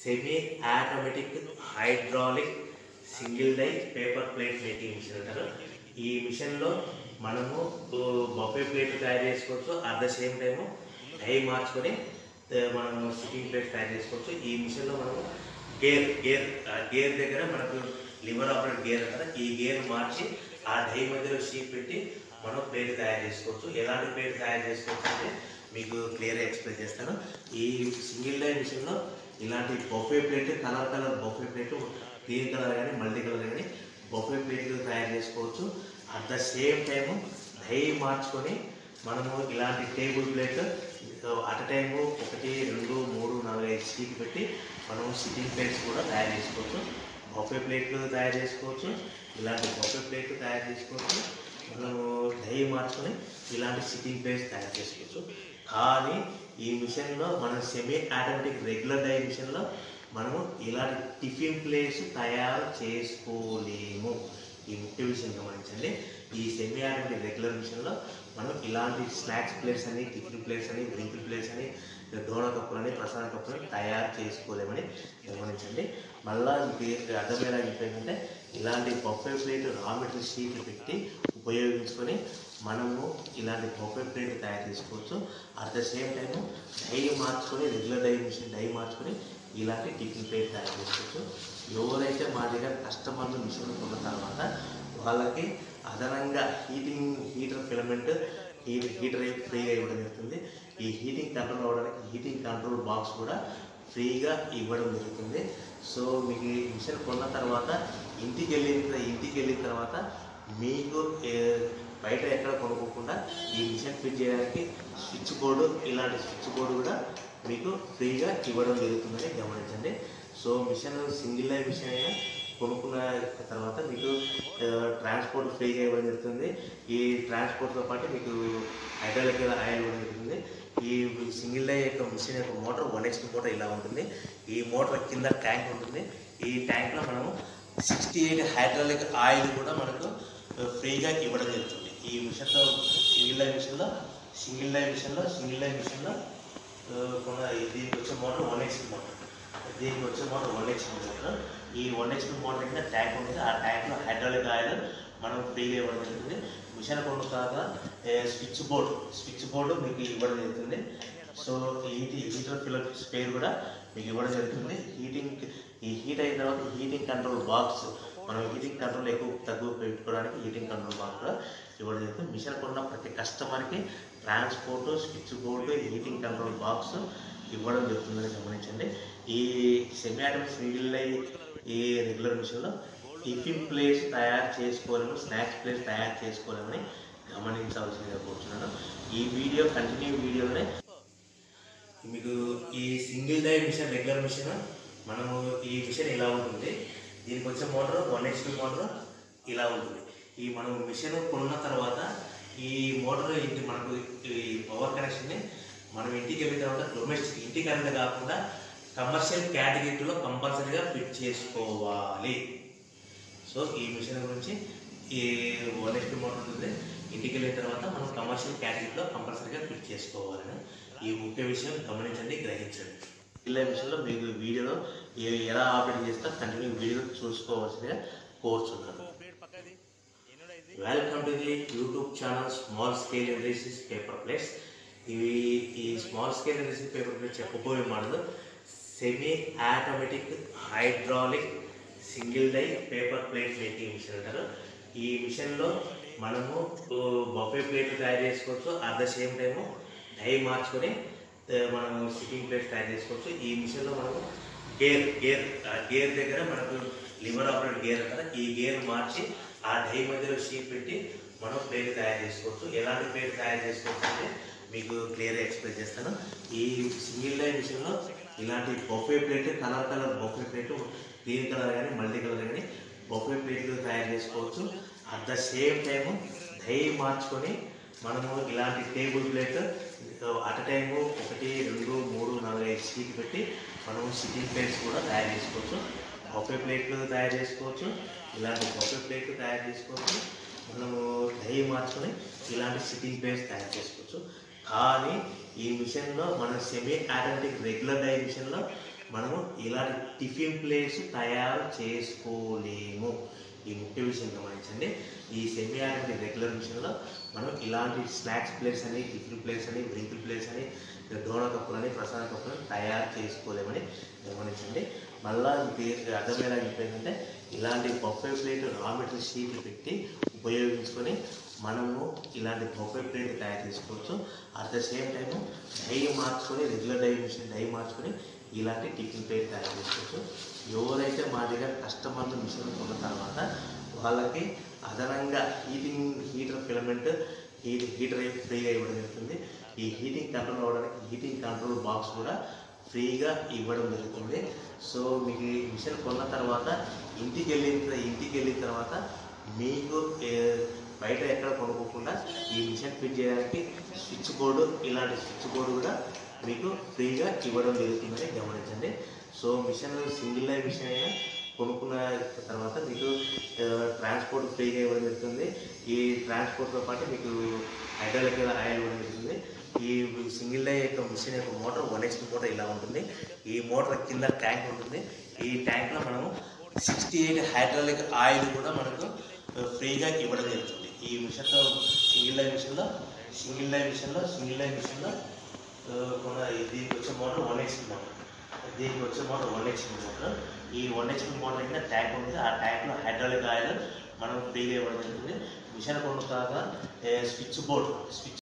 semi automatic hydraulic single die paper plate making machine అంటారు ఈ మిషన్లో మనము బొఫే ప్లేట్ తయారు చేసుకోవచ్చు at the same time die మార్చుకొని ఆ, మనం సిట్టింగ్ ప్లేట్ తయారు చేసుకోవచ్చు ఈ మిషన్లో మనము గేర్ గేర్ ఆ గేర్ దగ్గర మనకు లివర్ ఆపరేట్ గేర్ అంటారు ఈ గేర్ మార్చి ఆ డై మధ్యలో షీట్ పెట్టి మనం ప్లేట్ తయారు చేసుకోవచ్చు ఎలాంటి ప్లేట్ తయారు చేసుకోవచ్చు అంటే మీకు క్లియర్గా ఎక్స్ప్లెయిన్ చేస్తాను ఈ సింగిల్ డై మిషన్లో ఇలాంటి buffet plate colour colour buffet plate green colour కానీ మల్టీ కలర్ కానీ బొఫే ప్లేట్లు తయారు చేసుకోవచ్చు at the same time die మార్చుకొని మనము ఇలాంటి టేబుల్ ప్లేట్ అట్ టైము ఒకటి రెండు మూడు నాలుగు ఐదు స్టీక్ పెట్టి మనం సిట్టింగ్ ప్లేట్స్ కూడా తయారు చేసుకోవచ్చు బొఫే ప్లేట్లు తయారు చేసుకోవచ్చు ఇలాంటి బొఫే ప్లేట్లు తయారు చేసుకోవచ్చు మనము డై మార్చుకొని ఇలాంటి సిట్టింగ్ ప్లేట్స్ తయారు చేసుకోవచ్చు కానీ ఈ మిషన్లో మనం సెమీ ఆటోమేటిక్ రెగ్యులర్ డై మిషన్లో మనము ఇలాంటి టిఫిన్ ప్లేట్స్ తయారు చేసుకోలేము ఈ ముఖ్య విషయం గమనించండి ఈ సెమీ ఆటోమేటిక్ రెగ్యులర్ మిషన్లో మనం ఇలాంటి స్నాక్స్ ప్లేట్స్ అని టిఫిన్ ప్లేట్స్ అని డ్రింకింగ్ ప్లేట్స్ అని డోనా కప్పులని ప్రసాద కప్పులని తయారు చేసుకోలేమని గమనించండి మళ్ళా మీకు అర్థమయ్యేలా ఏంటంటే ఇలాంటి బొఫే ప్లేట్ రా మెటీరియల్ షీట్లు పెట్టి ఉపయోగించుకొని మనము ఇలాంటి బొఫే ప్లేట్ తయారు చేసుకోవచ్చు at the same time die మార్చుకొని రెగ్యులర్ డై మిషన్ డై మార్చుకొని ఇలాంటి టిఫిన్ ప్లేట్ తయారు చేసుకోవచ్చు ఎవరైతే మా దగ్గర కస్టమర్లు మిషన్ కొన్న తర్వాత వాళ్ళకి అదనంగా heating heater filament heat heater ఫ్రీగా ఇవ్వడం జరుగుతుంది ఈ హీటింగ్ కంట్రోల్ అవ్వడానికి హీటింగ్ కంట్రోల్ బాక్స్ కూడా ఫ్రీగా ఇవ్వడం జరుగుతుంది సో మీకు ఈ మిషన్ కొన్న తర్వాత ఇంటికి వెళ్ళిన ఇంటికి వెళ్ళిన తర్వాత మీకు ఏ, బయట ఎక్కడ కొనుక్కోకుండా ఈ మిషన్ ఫిట్ చేయడానికి స్విచ్ బోర్డు ఇలాంటి స్విచ్ బోర్డు కూడా మీకు ఫ్రీగా ఇవ్వడం జరుగుతుందని గమనించండి so machine single line machine అయినా కొనుక్కున్న తర్వాత మీకు ఆ, ట్రాన్స్పోర్ట్ ఫ్రీగా ఇవ్వడం జరుగుతుంది ఈ ట్రాన్స్పోర్ట్తో పాటు మీకు హైడ్రాలిక్ ఆయిల్ ఇవ్వడం జరుగుతుంది ఈ సింగిల్ లై యొక్క మిషన్ యొక్క మోటార్ వన్ హెచ్పి మోటార్ ఇలా ఉంటుంది ఈ మోటార్ కింద ట్యాంక్ ఉంటుంది ఈ ట్యాంక్లో మనము సిక్స్టీ ఎయిట్ హైడ్రాలిక్ ఆయిల్ కూడా మనకు ఆ, ఫ్రీగా ఇవ్వడం జరుగుతుంది ఈ మిషన్లో సింగిల్ లై మిషన్లో సింగిల్ లై మిషన్లో సింగిల్ లై మిషన్లో ఆ, కొన్న దీనికి వచ్చే మోటార్ వన్ హెచ్పి మోటార్ దీనికి వచ్చే మోటార్ వన్ హెచ్పి మోటార్ ఈ వన్ హెచ్పి మోటార్ కింద ట్యాంక్ ఉంటుంది ఆ ట్యాంక్లో హైడ్రాలిక్ ఆయిల్ మనం ఫ్రీగా ఇవ్వడం జరుగుతుంది మిషన్ కొన్న తర్వాత స్విచ్ బోర్డు స్విచ్ బోర్డు మీకు ఇవ్వడం జరుగుతుంది సో హీటి హీటర్ ఫిల్లర్ స్పేర్ కూడా మీకు ఇవ్వడం జరుగుతుంది హీటింగ్ ఈ హీట్ అయిన తర్వాత హీటింగ్ కంట్రోల్ బాక్స్ మనం హీటింగ్ కంట్రోల్ ఎక్కువ తక్కువ పెట్టుకోవడానికి హీటింగ్ కంట్రోల్ బాక్స్ కూడా ఇవ్వడం జరుగుతుంది మిషన్ కొన్న ప్రతి కస్టమర్కి transport switch board heating control box ఇవ్వడం జరుగుతుందని గమనించండి ఈ సెమీ ఆటోమేటిక్ సింగిల్ ఈ రెగ్యులర్ మిషన్లో టిఫిన్ ప్లేస్ తయారు చేసుకోలేము స్నాక్స్ ప్లేస్ తయారు చేసుకోలేమని గమనించవలసిందిగా కోరుతున్నాను ఈ వీడియో కంటిన్యూ వీడియోనే మీకు ఈ single die machine regular machine మనము ఈ మిషన్ ఇలా ఉంటుంది దీనికి వచ్చే మోటార్ వన్ హెచ్పి మోటార్ ఇలా ఉంటుంది ఈ మనం మిషన్ కొన్న తర్వాత ఈ మోటార్ ఇంటి మనకు ఈ పవర్ కనెక్షన్ని మనం ఇంటికి వెళ్ళిన తర్వాత డొమెస్టిక్ ఇంటికి అనేది కాకుండా కమర్షియల్ కేటగిరీలో కంపల్సరీగా ఫిట్ చేసుకోవాలి సో ఈ మిషన్ గురించి ఈ వన్ హెచ్పి మోటార్ ఉంటుంది ఇంటికి వెళ్ళిన తర్వాత మనం కమర్షియల్ కేటగిరీలో కంపల్సరీగా ఫిట్ చేసుకోవాలని ఈ ముఖ్య విషయం గమనించండి గ్రహించండి ఇలా విషయంలో మీకు వీడియోలో ఏ- ఎలా ఆపరేట్ చేస్తా కంటిన్యూ వీడియో చూసుకోవాల్సిందిగా కోరుచున్నాను welcome to the YouTube channel small scale industries paper plates ఇవి ఈ small scale industry paper plate చెప్పబోయే model semi automatic hydraulic single die paper plate making machine అంటారు ఈ మిషన్లో మనము బొఫే ప్లేట్ తయారు చేసుకోవచ్చు at the same time die మార్చుకొని ఆ, మనము సిట్టింగ్ ప్లేట్ తయారు చేసుకోవచ్చు ఈ మిషన్లో మనము గేర్ గేర్ ఆ గేర్ దగ్గర మనకు లివర్ ఆపరేట్ గేర్ అంటారు ఈ గేర్ మార్చి ఆ డై మధ్యలో షీట్ పెట్టి మనం ప్లేట్ తయారు చేసుకోవచ్చు ఎలాంటి ప్లేట్ తయారు చేసుకోవచ్చు అంటే మీకు క్లియర్గా ఎక్స్ప్లెయిన్ చేస్తాను ఈ సింగిల్ డై మిషన్లో ఇలాంటి buffet plate colour colour buffet plate green colour కానీ మల్టీ కలర్ కానీ బొఫే ప్లేట్లు తయారు చేసుకోవచ్చు at the same time die మార్చుకొని మనము ఇలాంటి టేబుల్ ప్లేట్ అట్ టైము ఒకటి రెండు మూడు నాలుగు ఐదు స్టీక్ పెట్టి మనం సిట్టింగ్ ప్లేట్స్ కూడా తయారు చేసుకోవచ్చు బొఫే ప్లేట్లు తయారు చేసుకోవచ్చు ఇలాంటి బొఫే ప్లేట్లు తయారు చేసుకోవచ్చు మనము డై మార్చుకొని ఇలాంటి సిట్టింగ్ ప్లేట్స్ తయారు చేసుకోవచ్చు కానీ ఈ మిషన్లో మన సెమీ ఆటోమేటిక్ రెగ్యులర్ డై మిషన్లో మనము ఇలాంటి టిఫిన్ ప్లేట్స్ తయారు చేసుకోలేము ఈ ముఖ్య విషయం గమనించండి ఈ సెమీ ఆటోమేటిక్ రెగ్యులర్ మిషన్లో మనం ఇలాంటి స్నాక్స్ ప్లేట్స్ అని టిఫిన్ ప్లేట్స్ అని డ్రింక్ ప్లేట్స్ అని డోనా కప్పులని ప్రసాద కప్పులని తయారు చేసుకోలేమని గమనించండి మళ్ళా మీకు అర్థమయ్యేలా చెప్పేంటంటే ఇలాంటి బొఫే ప్లేట్ రా మెటీరియల్ షీట్లు పెట్టి ఉపయోగించుకొని మనము ఇలాంటి బొఫే ప్లేట్ తయారు చేసుకోవచ్చు at the same time die మార్చుకొని రెగ్యులర్ డై మిషన్ డై మార్చుకొని ఇలాంటి టిఫిన్ ప్లేట్ తయారు చేసుకోవచ్చు ఎవరైతే మా దగ్గర కస్టమర్లు మిషన్ కొన్న తర్వాత వాళ్ళకి అదనంగా heating heater filament heat heater ఫ్రీగా ఇవ్వడం జరుగుతుంది ఈ హీటింగ్ కంట్రోల్ అవ్వడానికి హీటింగ్ కంట్రోల్ బాక్స్ కూడా ఫ్రీగా ఇవ్వడం జరుగుతుంది సో మీకు ఈ మిషన్ కొన్న తర్వాత ఇంటికి వెళ్ళిన ఇంటికి వెళ్ళిన తర్వాత మీకు ఏ- బయట ఎక్కడ కొనుక్కోకుండా ఈ మిషన్ ఫిట్ చేయడానికి స్విచ్ బోర్డు ఇలాంటి స్విచ్ బోర్డు కూడా మీకు ఫ్రీగా ఇవ్వడం జరుగుతుందని గమనించండి so machine single line machine అయినా కొనుక్కున్న తర్వాత మీకు ట్రాన్స్పోర్ట్ ఫ్రీగా ఇవ్వడం జరుగుతుంది ఈ ట్రాన్స్పోర్ట్తో పాటు మీకు హైడ్రాలిక్ ఆయిల్ ఇవ్వడం జరుగుతుంది ఈ సింగిల్ లై యొక్క మిషన్ యొక్క మోటార్ వన్ హెచ్పి మోటార్ ఇలా ఉంటుంది ఈ మోటార్ కింద ట్యాంక్ ఉంటుంది ఈ ట్యాంక్లో మనము సిక్స్టీ ఎయిట్ హైడ్రాలిక్ ఆయిల్ కూడా మనకు ఫ్రీగా ఇవ్వడం జరుగుతుంది ఈ మిషన్లో సింగిల్ లై మిషన్లో సింగిల్ లై మిషన్లో సింగిల్ లై మిషన్లో ఆ, కొన్న దీనికి వచ్చే మోటార్ వన్ హెచ్పి మోటార్ దీనికి వచ్చే మోటార్ వన్ హెచ్పి మోటార్ ఈ వన్ హెచ్పి మోటార్ కింద ట్యాంక్ ఉంటుంది ఆ ట్యాంక్లో హైడ్రాలిక్ ఆయిల్ మనం ఫ్రీగా ఇవ్వడం జరుగుతుంది మిషన్ కొనుక్కాక స్విచ్ బోర్డ్ స్విచ్